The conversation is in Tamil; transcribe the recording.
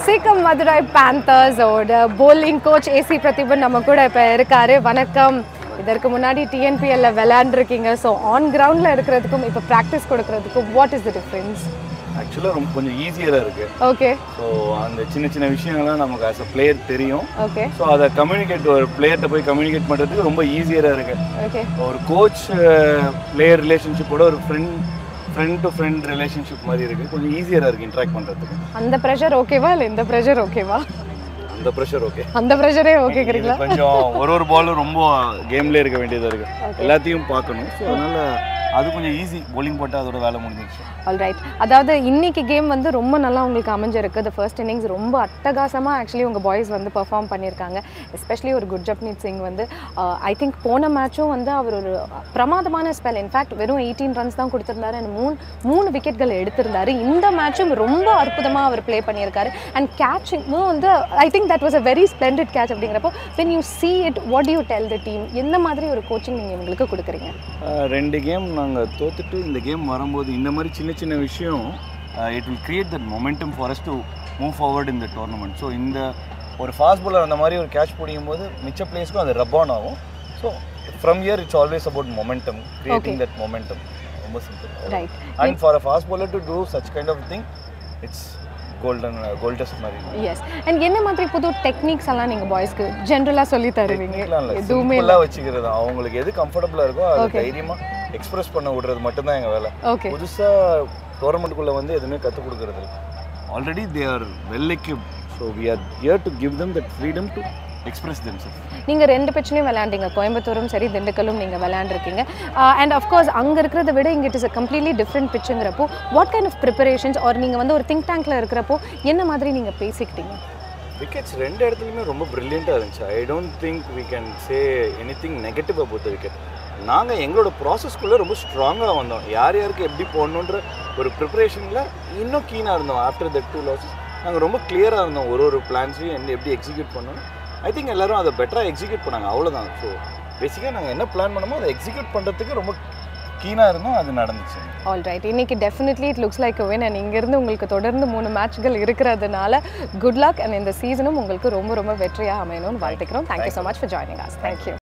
சீக்கம் மதுரை பேந்தர்ஸோட bowling கோச் ஏசி பிரதிபன் நம்ம கூட இப்போ இருக்காரு வணக்கம் இதற்கு முன்னாடி டிஎன்பிஎல்ல விளையாண்டுருக்கீங்க ஸோ ஆன் கிரவுண்டில் இருக்கிறதுக்கும் இப்போ ப்ராக்டிஸ் கொடுக்கறதுக்கும் வாட் இஸ் த டிஃப்ரென்ஸ் ஆக்சுவலாக ரொம்ப கொஞ்சம் ஈஸியராக இருக்குது ஓகே ஸோ அந்த சின்ன சின்ன விஷயங்கள்லாம் நமக்கு ஆஸ் அ பிளேயர் தெரியும் ஓகே ஸோ அதை கம்யூனிகேட் ஒரு பிளேயர்கிட்ட போய் கம்யூனிகேட் பண்ணுறதுக்கு ரொம்ப ஈஸியராக இருக்குது ஓகே ஒரு கோச் பிளேயர் ரிலேஷன்ஷிப்போட ஒரு friend friend to friend relationship மாதிரி இருக்குது கொஞ்சம் ஈஸியராக இருக்குது இன்ட்ராக்ட் பண்ணுறதுக்கு அந்த ப்ரெஷர் ஓகேவா இல்லை இந்த ப்ரெஷர் ஓகேவா அந்த ப்ரெஷர் ஓகே அந்த ப்ரெஷரே ஓகேங்கிறீங்களா கொஞ்சம் ஒரு ஒரு பாலும் ரொம்ப கேம்லேயே இருக்க வேண்டியதாக இருக்குது எல்லாத்தையும் பார்க்கணும் ஸோ அதனால் அது கொஞ்சம் ஈஸி bowling போட்டால் அதோட வேலை முடிஞ்சிடுச்சு ஆல் ரைட் அதாவது இன்னைக்கு கேம் வந்து ரொம்ப நல்லா உங்களுக்கு அமைஞ்சிருக்கு த ஃபர்ஸ்ட் இன்னிங்ஸ் ரொம்ப அட்டகாசமாக ஆக்சுவலி உங்கள் பாய்ஸ் வந்து பெர்ஃபார்ம் பண்ணியிருக்காங்க எஸ்பெஷலி ஒரு குர்ஜப்னீத் சிங் வந்து ஐ திங்க் போன மேட்சும் வந்து அவர் ஒரு பிரமாதமான ஸ்பெல் இன்ஃபேக்ட் வெறும் எயிட்டீன் ரன்ஸ் தான் கொடுத்துருந்தாரு and மூணு மூணு விக்கெட்கள் எடுத்திருந்தாரு இந்த மேட்சும் ரொம்ப அற்புதமாக அவர் ப்ளே பண்ணியிருக்காரு அண்ட் கேட்சிங்கும் வந்து I think that was a very splendid catch அப்படிங்கிறப்போ when you see it what you tell the team எந்த மாதிரி ஒரு கோச்சிங் நீங்கள் இவங்களுக்கு கொடுக்குறீங்க ஆஹ் ரெண்டு கேம் நாங்கள் தோத்துட்டு இந்த கேம் வரும்போது இந்த மாதிரி சின்ன சின்ன விஷயம் it will create that momentum for us to move forward இந்த டோர்னமெண்ட் ஸோ இந்த ஒரு ஃபாஸ்ட் bowler அந்த மாதிரி ஒரு கேட்ச் பிடிக்கும் போது மிச்ச பிளேஸ்க்கும் அது ரப் ஆன் ஆகும் so from year it's always about momentum creating that momentum ரொம்ப simple right and for a fast bowler to do such kind of thing it's golden goldest மாதிரி எஸ் அண்ட் என்ன மாதிரி புது டெக்னிக்ஸ் எல்லாம் நீங்கள் பாய்ஸ்க்கு ஜென்ரலாக சொல்லி தருவீங்க எதுவுமே சிம்பிளாக வச்சுக்கிறது அவங்களுக்கு எது கம்ஃபர்டபுளாக இருக்கோ அதை Okay. தைரியமாக எக்ஸ்பிரஸ் பண்ண விடுறது மட்டும்தான் எங்கள் வேலை ஓகே புதுசாக டோர்னமெண்ட்டுக்குள்ளே வந்து எதுவுமே கற்றுக் கொடுக்கறது இல்லை already they are well equipped so we are here to give them that freedom to express themself நீங்கள் ரெண்டு பிட்ச்லையும் விளையாண்டீங்க கோயம்புத்தூரும் சரி திண்டுக்கல்லும் நீங்கள் விளையாண்டுருக்கீங்க அண்ட் அஃப்கோர்ஸ் அங்கே இருக்கிறத விட இங்கே it is a completely different பிச்சுங்கிறப்போ what kind of preparations are நீங்கள் வந்து ஒரு திங்க் டேங்க்கில் இருக்கிறப்போ என்ன மாதிரி நீங்கள் பேசிக்கிட்டீங்க விக்கெட்ஸ் ரெண்டு இடத்துலையுமே ரொம்ப ப்ரில்லியண்ட்டாக இருந்துச்சு I don't think we can say anything negative about wicket நாங்கள் எங்களோட ப்ராசஸ்க்குள்ளே ரொம்ப ஸ்ட்ராங்காக வந்தோம் யார் யாருக்கு எப்படி போடணுன்ற ஒரு ப்ரிப்பரேஷனில் இன்னும் கீனாக இருந்தோம் ஆஃப்டர் தட் டூ லாஸஸ் நாங்கள் ரொம்ப கிளியராக இருந்தோம் ஒரு ஒரு பிளான்ஸையும் என்ன எப்படி எக்ஸிக்யூட் பண்ணணும் ஐ திங்க் எல்லாரும் அதை பெட்டராக எக்ஸிக்யூட் பண்ணாங்க அவ்வளோதான் ஸோ பேசிக்காக நாங்கள் என்ன பிளான் பண்ணமோ அதை எக்ஸிக்யூட் பண்ணுறதுக்கு ரொம்ப கீனாக இருந்தோம் அது நடந்துச்சு ஆல் ரைட் இன்னைக்கு definitely it looks like win and இங்கேருந்து உங்களுக்கு தொடர்ந்து மூணு மேட்ச்கள் இருக்கிறதுனால குட் லக் அண்ட் இந்த சீசனும் உங்களுக்கு ரொம்ப ரொம்ப வெற்றியாக அமையணும்னு வாழ்த்துக்கிறோம் thank you so much for joining us thank you